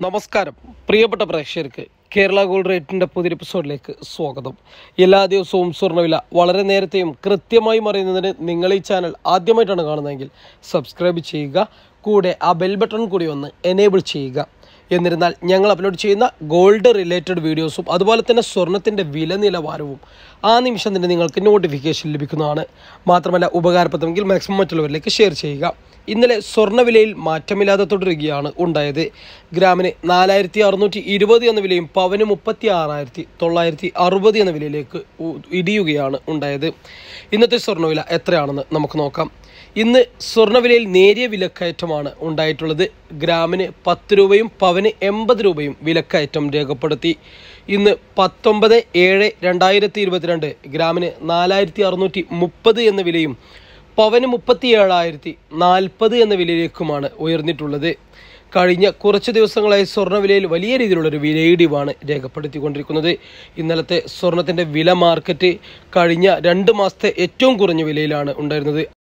നമസ്കാരം പ്രിയപ്പെട്ട പ്രേക്ഷകർക്ക് കേരള ഗോൾഡ് റേറ്റിൻ്റെ പുതിയ എപ്പിസോഡിലേക്ക് സ്വാഗതം എല്ലാ ദിവസവും സ്വർണ്ണവില വളരെ നേരത്തെയും കൃത്യമായും അറിയുന്നതിന് നിങ്ങൾ ഈ ചാനൽ ആദ്യമായിട്ടാണ് കാണുന്നതെങ്കിൽ സബ്സ്ക്രൈബ് ചെയ്യുക കൂടെ ആ ബെൽ ബട്ടൺ കൂടി ഒന്ന് എനേബിൾ ചെയ്യുക എന്നിരുന്നാൽ ഞങ്ങൾ അപ്ലോഡ് ചെയ്യുന്ന ഗോൾഡ് റിലേറ്റഡ് വീഡിയോസും അതുപോലെ തന്നെ സ്വർണത്തിൻ്റെ വില നിലവാരവും ആ നിമിഷം തന്നെ നിങ്ങൾക്ക് നോട്ടിഫിക്കേഷൻ ലഭിക്കുന്നതാണ് മാത്രമല്ല ഉപകാരപ്രദമെങ്കിൽ മാക്സിമം മറ്റുള്ളവരിലേക്ക് ഷെയർ ചെയ്യുക ഇന്നലെ സ്വർണ്ണവിലയിൽ മാറ്റമില്ലാതെ തുടരുകയാണ് ഉണ്ടായത് ഗ്രാമിന് നാലായിരത്തി അറുന്നൂറ്റി ഇരുപത് എന്ന വിലയും പവന് മുപ്പത്തി ആറായിരത്തി തൊള്ളായിരത്തി അറുപത് എന്ന വിലയിലേക്ക് ഉ- ഇടിയുകയാണ് ഉണ്ടായത് ഇന്നത്തെ സ്വർണ്ണവില എത്രയാണെന്ന് നമുക്ക് നോക്കാം ഇന്ന് സ്വർണ്ണവിലയിൽ നേരിയ വിലക്കയറ്റമാണ് ഉണ്ടായിട്ടുള്ളത് ഗ്രാമിന് പത്ത് രൂപയും പവന് എൺപത് രൂപയും വിലക്കയറ്റം രേഖപ്പെടുത്തി ഇന്ന് പത്തൊമ്പത് ഏഴ് രണ്ടായിരത്തി ഇരുപത്തിരണ്ട് ഗ്രാമിന് നാലായിരത്തി അറുന്നൂറ്റി മുപ്പത് എന്ന വിലയും പവന് മുപ്പത്തി ഏഴായിരത്തി നാൽപ്പത് എന്ന വിലയിലേക്കുമാണ് ഉയർന്നിട്ടുള്ളത് കഴിഞ്ഞ കുറച്ച് ദിവസങ്ങളായി സ്വർണ്ണവിലയിൽ വലിയ രീതിയിലുള്ളൊരു വിലയിടിവാണ് രേഖപ്പെടുത്തിക്കൊണ്ടിരിക്കുന്നത് ഇന്നലത്തെ സ്വർണത്തിൻ്റെ വില മാർക്കറ്റ് കഴിഞ്ഞ രണ്ട് മാസത്തെ ഏറ്റവും കുറഞ്ഞ വിലയിലാണ് ഉണ്ടായിരുന്നത്